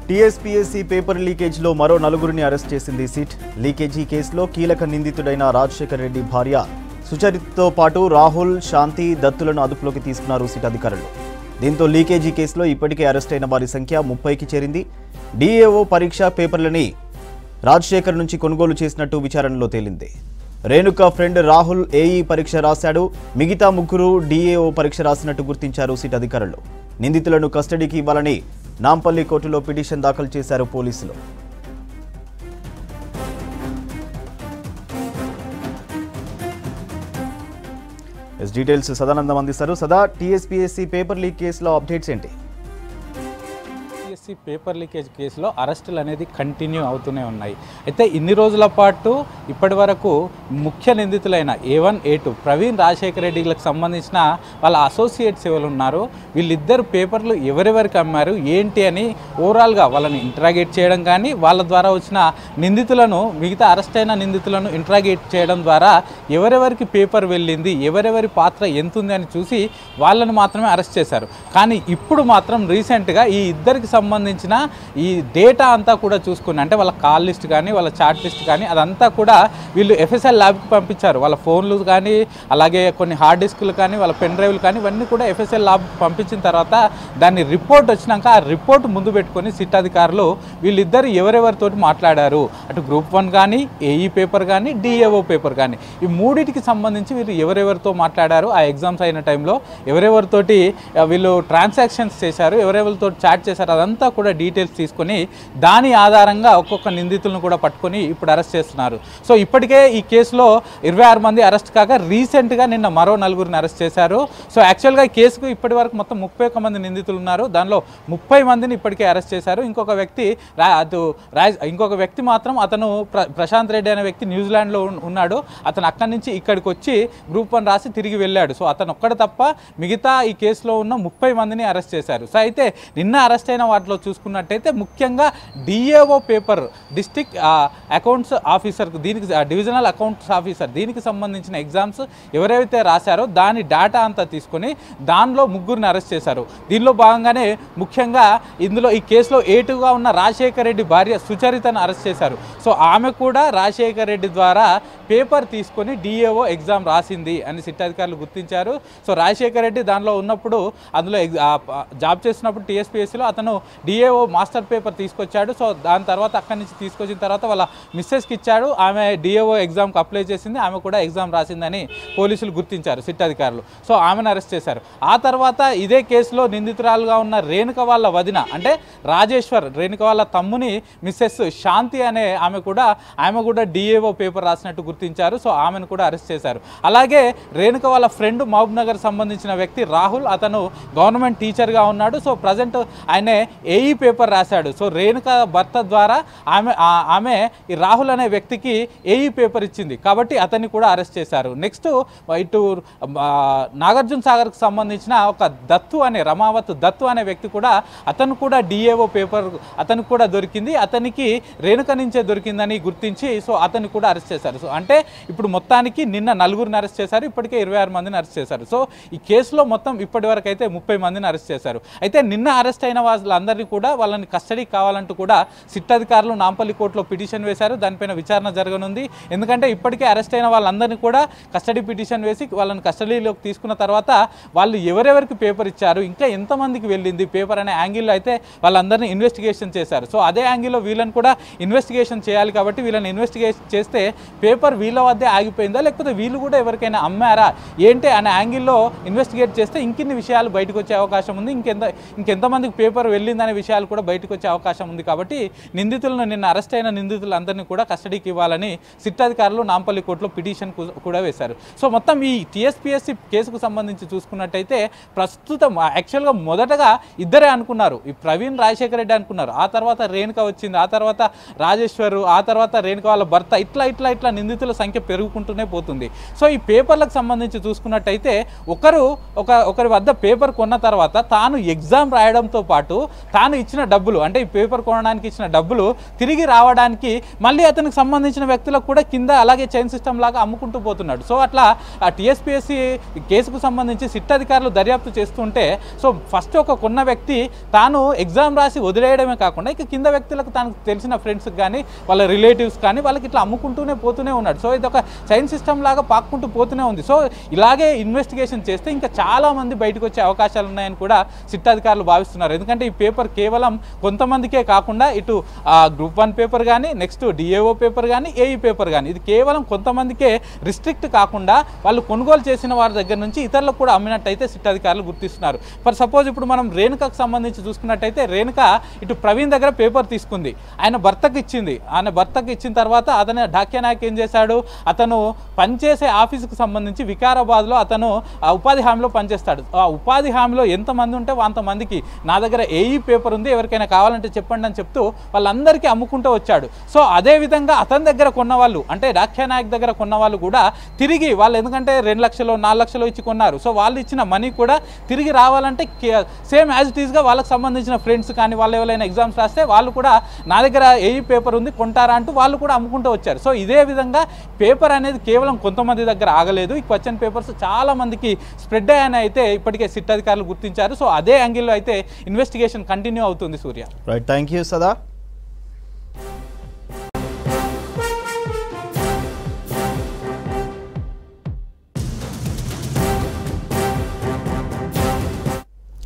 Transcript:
TSPSC paper లీకేజ్లో మరో నలుగురిని arrest చేసింది సిట్ లీకేజీ కేసులో కీలక నిందితుడైన రాజశేఖర్ రెడ్డి భార్య సుచరితతో పాటు రాహుల్ శాంతి దత్తులను అదుపులోకి తీసుకున్నారు సిట్ అధికారులు దీంతో లీకేజీ కేసులో ఇప్పటికే అరెస్ట్ అయిన వారి సంఖ్య ముప్పైకి చేరింది డిఏఓ పరీక్ష పేపర్లని రాజశేఖర్ నుంచి కొనుగోలు చేసినట్టు విచారణలో తేలింది రేణుక ఫ్రెండ్ రాహుల్ ఏఈ పరీక్ష రాశాడు మిగతా ముగ్గురు డిఏఓ పరీక్ష రాసినట్టు గుర్తించారు సిట్ అధికారులు నిందితులను కస్టడీకి ఇవ్వాలని నాంపల్లి కోర్టులో పిటిషన్ దాఖలు చేశారు పోలీసులు ఎస్ డీటెయిల్స్ సదానందం అందిస్తారు సదా టీఎస్పీఎస్సీ పేపర్ లీక్ కేసులో అప్డేట్స్ ఏంటి యూపీఎస్సీ పేపర్ లీకేజ్ కేసులో అరెస్టులు అనేది కంటిన్యూ అవుతూనే ఉన్నాయి అయితే ఇన్ని రోజుల పాటు ఇప్పటి వరకు ముఖ్య నిందితులైన A one A two Praveen Rajasekhara రెడ్డిలకు సంబంధించిన వాళ్ళ అసోసియేట్స్ ఎవరు ఉన్నారు వీళ్ళిద్దరు పేపర్లు ఎవరెవరికి అమ్మారు ఏంటి అని ఓవరాల్గా వాళ్ళని ఇంట్రాగేట్ చేయడం కానీ వాళ్ళ ద్వారా వచ్చిన నిందితులను మిగతా అరెస్ట్ అయిన నిందితులను ఇంట్రాగేట్ చేయడం ద్వారా ఎవరెవరికి పేపర్ వెళ్ళింది ఎవరెవరి పాత్ర ఎంత ఉంది అని చూసి వాళ్ళని మాత్రమే అరెస్ట్ చేశారు కానీ ఇప్పుడు మాత్రం రీసెంట్గా ఈ ఇద్దరికి సంబంధించిన ఈ డేటా అంతా కూడా చూసుకుని అంటే వాళ్ళ కాల్ లిస్ట్ కానీ వాళ్ళ చాట్ లిస్ట్ కానీ అదంతా కూడా వీళ్ళు ఎఫ్ఎస్ఎల్ ల్యాబ్కి పంపించారు వాళ్ళ ఫోన్లు కానీ అలాగే కొన్ని హార్డ్ డిస్క్లు కానీ వాళ్ళ పెన్ డ్రైవ్లు కానీ ఇవన్నీ కూడా ఎఫ్ఎస్ఎల్ ల్యాబ్ పంపించిన తర్వాత దాని రిపోర్ట్ వచ్చినాక ఆ రిపోర్ట్ ముందు పెట్టుకొని సిట్ అధికారులు వీళ్ళిద్దరు ఎవరెవరితోటి మాట్లాడారు అటు గ్రూప్ వన్ కానీ ఏఈ పేపర్ కానీ డిఏఓ పేపర్ కానీ ఈ మూడింటికి సంబంధించి వీళ్ళు ఎవరెవరితో మాట్లాడారు ఆ ఎగ్జామ్స్ అయిన టైంలో ఎవరెవరితోటి ఆ, వీళ్ళు ట్రాన్సాక్షన్స్ చేశారు ఎవరెవరితో చాట్ చేశారు అదంతా కూడా డీటెయిల్స్ తీసుకొని దాని ఆధారంగా ఒక్కొక్క నిందితులను కూడా పట్టుకొని ఇప్పుడు అరెస్ట్ చేస్తున్నారు సో ఇప్పటికే ఈ కేసులో ఇరవై ఆరు మంది అరెస్ట్ కాగా రీసెంట్గా నిన్న మరో నలుగురిని అరెస్ట్ చేశారు సో యాక్చువల్గా ఈ కేసుకు ఇప్పటి వరకు మొత్తం ముప్పై ఒక్క మంది నిందితులు ఉన్నారు దానిలో ముప్పై మందిని ఇప్పటికే అరెస్ట్ చేశారు ఇంకొక వ్యక్తి రా అటు రాజ్ ఇంకొక వ్యక్తి మాత్రం అతను ప్ర ప్రశాంత్ రెడ్డి అనే వ్యక్తి న్యూజిలాండ్లో ఉన్- ఉన్నాడు అతను అక్కడి నుంచి ఇక్కడికి వచ్చి గ్రూప్ వన్ రాసి తిరిగి వెళ్ళాడు సో అతను ఒక్కడ తప్ప మిగతా ఈ కేసులో ఉన్న ముప్పై మందిని అరెస్ట్ చేశారు సో అయితే నిన్న అరెస్ట్ అయిన వాటిలో చూసుకున్నట్టయితే ముఖ్యంగా DAO paper district accounts officer దీనికి ఆ, డివిజనల్ అకౌంట్స్ ఆఫీసర్ దీనికి సంబంధించిన ఎగ్జామ్స్ ఎవరైతే రాశారో దాని డేటా అంతా తీసుకొని దానిలో ముగ్గురిని అరెస్ట్ చేశారు దీనిలో భాగంగానే ముఖ్యంగా ఇందులో ఈ కేసులో ఏటుగా ఉన్న రాజశేఖర రెడ్డి భార్య సుచరితను అరెస్ట్ చేశారు సో ఆమె కూడా రాజశేఖర రెడ్డి ద్వారా పేపర్ తీసుకొని డిఏఓ ఎగ్జామ్ రాసింది అని సిట్ అధికారులు గుర్తించారు సో రాజశేఖర రెడ్డి దానిలో ఉన్నప్పుడు అందులో ఎగ్- ఆ, ఆ, జాబ్ చేస్తున్నప్పుడు టీఎస్పీఎస్సీలో అతను డిఏఓ మాస్టర్ పేపర్ తీసుకొచ్చాడు సో దాని తర్వాత అక్కడి నుంచి తీసుకొచ్చిన తర్వాత వాళ్ళ మిస్సెస్కి ఇచ్చాడు ఆమె డిఏఓ ఎగ్జామ్కి అప్లై చేసింది ఆమె కూడా ఎగ్జామ్ రాసిందని పోలీసులు గుర్తించారు సిట్ అధికారులు సో ఆమెను అరెస్ట్ చేశారు ఆ తర్వాత ఇదే కేసులో నిందితురాలుగా ఉన్న రేణుక వాళ్ళ వదిన అంటే రాజేశ్వర్ రేణుక వాళ్ళ తమ్ముని మిస్సెస్ శాంతి అనే ఆమె కూడా ఆమె కూడా డిఏఓ పేపర్ రాసినట్టు గుర్తించారు సో ఆమెను కూడా అరెస్ట్ చేశారు అలాగే రేణుక వాళ్ళ ఫ్రెండ్ మహబూబ్ నగర్ సంబంధించిన వ్యక్తి రాహుల్ అతను గవర్నమెంట్ టీచర్గా ఉన్నాడు సో ప్రజెంట్ ఆయనే ఏఈ పేపర్ రాశాడు సో రేణుక భర్త ద్వారా ఆమె ఆ- ఆమె ఈ రాహుల్ అనే వ్యక్తికి ఏఈ పేపర్ ఇచ్చింది కాబట్టి అతన్ని కూడా అరెస్ట్ చేశారు నెక్స్ట్ ఇటు ఆ, నాగార్జున సాగర్కి సంబంధించిన ఒక దత్తు అనే రమావత్ దత్తు అనే వ్యక్తి కూడా అతను కూడా డిఏఓ పేపర్ అతనికి కూడా దొరికింది అతనికి రేణుక నుంచే దొరికిందని గుర్తించి సో అతన్ని కూడా అరెస్ట్ చేశారు సో అంటే ఇప్పుడు మొత్తానికి నిన్న నలుగురిని అరెస్ట్ చేశారు ఇప్పటికే ఇరవై ఆరు మందిని అరెస్ట్ చేశారు సో ఈ కేసులో మొత్తం ఇప్పటి వరకు అయితే ముప్పై మందిని అరెస్ట్ చేశారు అయితే నిన్న అరెస్ట్ అయిన వాళ్ళందరినీ కూడా వాళ్ళని కస్టడీకి కావాలంటూ కూడా సిట్ అధికారులు నాంపల్లి కోర్టులో పిటిషన్ వేశారు దానిపైన విచారణ జరగనుంది ఎందుకంటే ఇప్పటికే అరెస్ట్ అయిన వాళ్ళందరినీ కూడా కస్టడీ పిటిషన్ వేసి వాళ్ళని కస్టడీలోకి తీసుకున్న తర్వాత వాళ్ళు ఎవరెవరికి పేపర్ ఇచ్చారు ఇంకా ఎంతమందికి వెళ్ళింది పేపర్ అనే యాంగిల్లో అయితే వాళ్ళందరినీ ఇన్వెస్టిగేషన్ చేశారు సో అదే యాంగిల్లో వీళ్ళని కూడా ఇన్వెస్టిగేషన్ చేయాలి కాబట్టి వీళ్ళని ఇన్వెస్టిగేషన్ చేస్తే పేపర్ వీళ్ళ వద్దే ఆగిపోయిందా లేకపోతే వీళ్ళు కూడా ఎవరికైనా అమ్మారా ఏంటి అనే యాంగిల్లో ఇన్వెస్టిగేట్ చేస్తే ఇంకిన్ని విషయాలు బయటకు వచ్చే అవకాశం ఉంది ఇంకెంత ఇంకెంతమందికి పేపర్ వెళ్ళిందనే విషయాలు కూడా బయటకు వచ్చే అవకాశం ఉంది కాబట్టి నిందితులను నిన్న అరెస్ట్ అయిన నిందితులందరినీ కూడా కస్టడీకి ఇవ్వాలని సిట్ అధికారులు నాంపల్లి కోర్టులో పిటిషన్ కు- కూడా వేశారు సో మొత్తం ఈ టీఎస్పీఎస్సీ కేసుకు సంబంధించి చూసుకున్నట్టయితే ప్రస్తుతం యాక్చువల్గా మొదటగా ఇద్దరే అనుకున్నారు ఈ ప్రవీణ్ రాజశేఖర రెడ్డి అనుకున్నారు ఆ తర్వాత రేణుక వచ్చింది ఆ తర్వాత రాజేశ్వరు ఆ తర్వాత రేణుక వాళ్ళ భర్త ఇట్లా ఇట్లా ఇట్లా నిందితుల సంఖ్య పెరుగుకుంటూనే పోతుంది సో ఈ పేపర్లకు సంబంధించి చూసుకున్నట్టయితే ఒకరు ఒక ఒకరి వద్ద పేపర్ కొన్న తర్వాత తాను ఎగ్జామ్ రాయడంతో పాటు తాను ఇచ్చిన డబ్బులు అంటే ఈ పేపర్ కొనడానికి ఇచ్చిన డబ్బులు తిరిగి రావడానికి మళ్ళీ అతనికి సంబంధించిన వ్యక్తులకు కూడా కింద అలాగే చైన్ సిస్టమ్ లాగా అమ్ముకుంటూ పోతున్నాడు సో అట్లా ఆ టీఎస్పీఎస్సీ కేసుకు సంబంధించి సిట్ అధికారులు దర్యాప్తు చేస్తుంటే సో ఫస్ట్ ఒక కొన్న వ్యక్తి తాను ఎగ్జామ్ రాసి వదిలేయడమే కాకుండా ఇక కింద వ్యక్తులకు తనకు తెలిసిన ఫ్రెండ్స్కి కానీ వాళ్ళ రిలేటివ్స్ కానీ వాళ్ళకి ఇట్లా అమ్ముకుంటూనే పోతూనే ఉన్నాడు సో ఇది ఒక చైన్ సిస్టమ్ లాగా పాక్కుంటూ పోతూనే ఉంది సో ఇలాగే ఇన్వెస్టిగేషన్ చేస్తే ఇంకా చాలా మంది బయటకు వచ్చే అవకాశాలు ఉన్నాయని కూడా సిట్ అధికారులు భావిస్తున్నారు ఎందుకంటే ఈ పేపర్ కేవలం కొంతమందికే కాకుండా ఇటు గ్రూప్ వన్ పేపర్ కానీ నెక్స్ట్ డిఏఓ పేపర్ కానీ ఏఈ పేపర్ కానీ ఇది కేవలం కొంతమందికే రిస్ట్రిక్ట్ కాకుండా వాళ్ళు కొనుగోలు చేసిన వారి దగ్గర నుంచి ఇతరులకు కూడా అమ్మినట్టయితే సిట్ అధికారులు గుర్తిస్తున్నారు ఫర్ సపోజ్ ఇప్పుడు మనం రేణుకకు సంబంధించి చూసుకున్నట్టయితే రేణుక ఇటు ప్రవీణ్ దగ్గర పేపర్ తీసుకుంది ఆయన భర్తకు ఇచ్చింది ఆయన భర్తకు ఇచ్చిన తర్వాత అతను డాక్య నాయక్ ఏం చేశాడు అతను పనిచేసే ఆఫీసుకు సంబంధించి వికారాబాద్లో అతను ఆ ఉపాధి హామీలో పనిచేస్తాడు ఆ ఉపాధి హామీలో ఎంతమంది ఉంటే అంతమందికి నా దగ్గర ఏఈ పేపర్ ఉంది ఎవరికైనా కావాలంటే చెప్పండి అని చెప్తూ వాళ్ళందరికీ అమ్ముకుంటూ వచ్చాడు సో అదే విధంగా అతని దగ్గర కొన్న వాళ్ళు అంటే డాక్య నాయక్ దగ్గర కొన్న వాళ్ళు కూడా తిరిగి వాళ్ళు ఎందుకంటే రెండు లక్షలు నాలుగు లక్షలు ఇచ్చి కొన్నారు సో వాళ్ళు ఇచ్చిన మనీ కూడా తిరిగి రావాలంటే సేమ్ యాజ్ ఇట్ ఈస్గా వాళ్ళకి సంబంధించిన ఫ్రెండ్స్ కానీ వాళ్ళు ఎవరైనా ఎగ్జామ్స్ రాస్తే వాళ్ళు కూడా నా దగ్గర ఏఈ పేపర్ ఉంది కొంటారా అంటూ వాళ్ళు కూడా అమ్ముకుంటూ వచ్చారు సో ఇదే విధంగా పేపర్ అనేది కేవలం కొంతమంది దగ్గర ఆగలేదు ఈ క్వశ్చన్ పేపర్స్ చాలా మందికి స్ప్రెడ్ అయ్యాయని అయితే ఇప్పటికే సిట్ అధికారులు గుర్తించారు సో అదే యాంగిల్లో అయితే ఇన్వెస్టిగేషన్ కంటిన్యూ అవుతుంది సూర్య రైట్ థ్యాంక్ యూ సదా